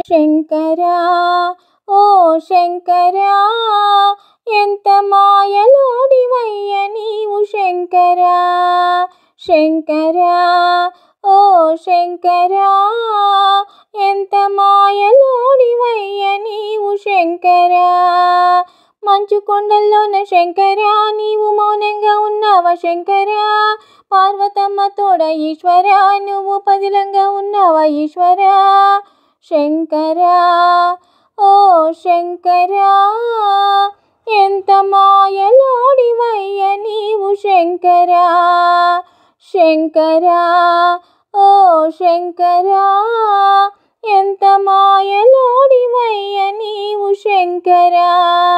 శంకరా ఓ శంకరా ఎంత మాయలోడివయ్య నీవు శంకరా శంకరా ఓ శంకరా ఎంత మాయలోడివయ్య నీవు శంకరా మంచు కొండల్లోన శంకరా నీవు మౌనంగా ఉన్నావా శంకరా పార్వతమ్మ తోడ ఈశ్వరా నువ్వు పదిలంగా ఉన్నావా ఈశ్వరా శంకరా ఓ శంకరా ఎంత మాయలోడివయ్య నీవు శంకరా శంకరా ఓ శంకరా ఎంత మాయలోడివయ్య నీవు శంకరా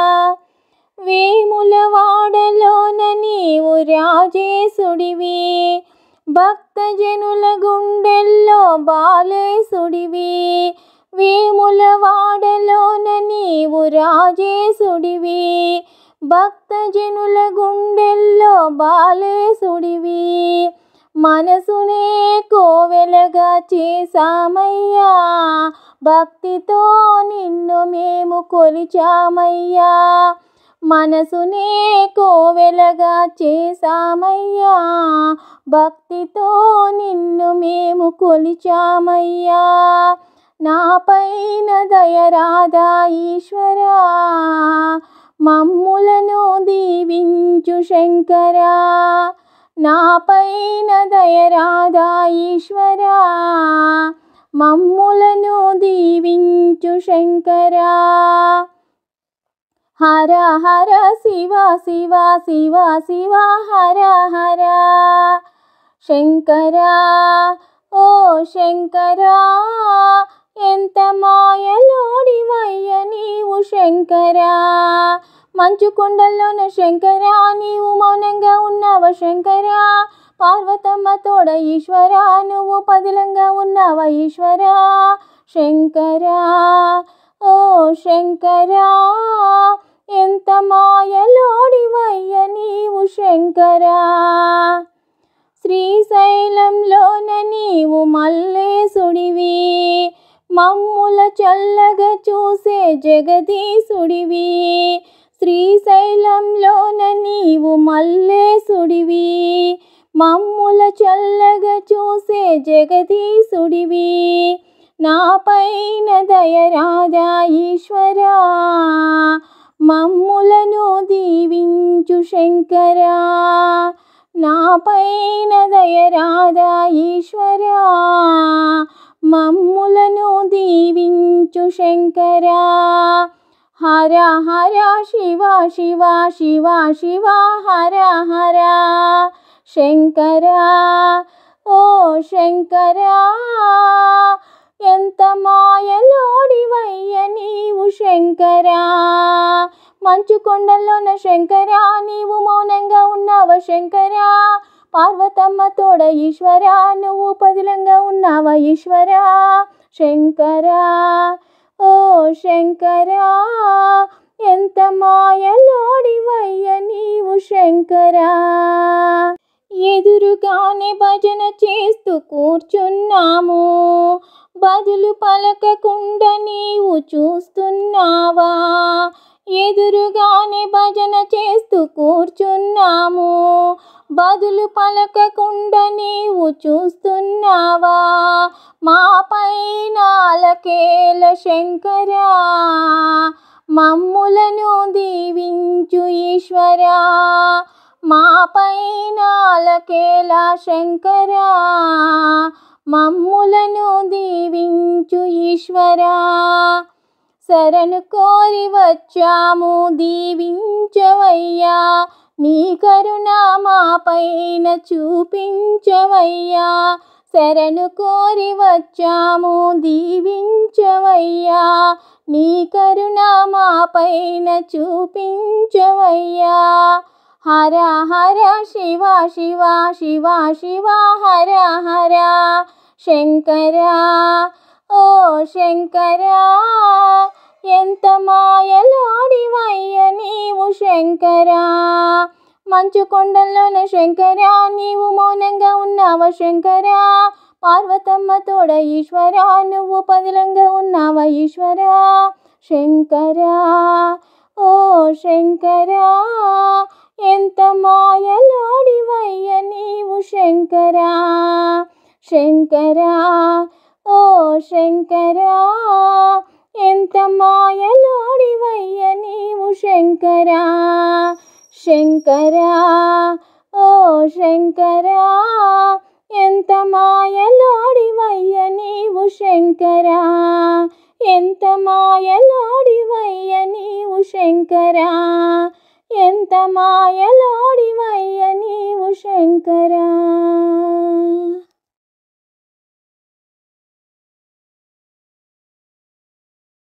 వేముల వాడలోన నీవు రాజేశుడివి భక్తజనుల గుండెల్లో బాలేశుడివి వేముల వాడలోన నీవు రాజేశుడివి భక్తజనుల గుండెల్లో బాలేశుడివి మనసునే కోవెలగా చేశామయ్యా భక్తితో నిన్ను మేము కొలిచామయ్యా మనసునే కోవెలగా చేశామయ్యా భక్తితో నిన్ను మేము కొలిచామయ్యా నా పైన దయరాధా ఈశ్వరా మమ్ములను దీవించు శంకరా నా పైన దయరాధా ఈశ్వరా మమ్ములను దీవించు శంకరా హర హర శివ శివ శివ శివ హర హర శంకరా ఓ శంకరా ఎంత మాయలోడివయ్య నీవు శంకరా మంచు కొండల్లోన శంకరా నీవు మౌనంగా ఉన్నావా శంకరా పార్వతమ్మ తోడ ఈశ్వరా నువ్వు పదిలంగా ఉన్నావా ఈశ్వరా శంకరా ఓ శంకరా ఎంత మాయలోడివయ్య నీవు శంకరా శ్రీశైలంలోన నీవు మల్లేశుడివి మమ్ముల చల్లగా చూసే జగదీశుడివి శ్రీశైలంలోన నీవు మల్లేశుడివి మమ్ముల చల్లగా చూసే జగదీశుడివి నా పైన దయరాధా ఈశ్వరా మమ్ములను దీవించు శంకరా నా పైన దయరాధా ఈశ్వరా మమ్ములను దీవించు శంకరా హర హర శివ శివ శివ శివ హర హర శంకరా ఓ శంకరా ఎంత మాయలోడివయ్య నీవు శంకరా మంచు కొండల్లోన శంకరా నీవు మౌనంగా ఉన్నావా శంకరా పార్వతమ్మ తోడ ఈశ్వరా నువ్వు పదిలంగా ఉన్నావా ఈశ్వరా శంకరా ఓ శంకరా ఎంత మాయలోడివయ్య నీవు శంకరా ఎదురుగానే భజన చేస్తూ కూర్చున్నాము బదులు పలకకుండా నీవు చూస్తున్నావా ఎదురుగానే భజన చేస్తూ కూర్చున్నాము బదులు పలకకుండా నీవు చూస్తున్నావా మా పైన అలకేల శంకరా మమ్ములను దీవించు ఈశ్వరా మా పైన అలకేల శంకరా మమ్ములను దీవించు ఈశ్వరా శరణు కోరి వచ్చాము దీవించవయ్యా నీ కరుణ మా పైన చూపించవయ్యా శరణు కోరి వచ్చాము దీవించవయ్యా నీ కరుణ మా పైన చూపించవయ్యా హర హర శివ శివ శివ శివ హర హర శంకరా ఓ శంకరా ఎంత మాయలాడివయ్య నీవు శంకరా మంచు కొండల్లోన శంకరా నీవు మౌనంగా ఉన్నావా శంకరా పార్వతమ్మ తోడ ఈశ్వరా నువ్వు పదిలంగా ఉన్నావా ఈశ్వరా శంకరా ఓ శంకరా ఎంత మాయలాడివయ్య నీవు శంకరా శంకరా ఓ శంకరా ఎంత మాయలాడివయ్య నీవు శంకరా శంకరా ఓ శంకరా ఎంత మాయలాడివయ్య నీవు శంకరా ఎంత మాయలాడివయ్య నీవు శంకరా ఎంత మాయలాడివయ్య నీవు శంకరా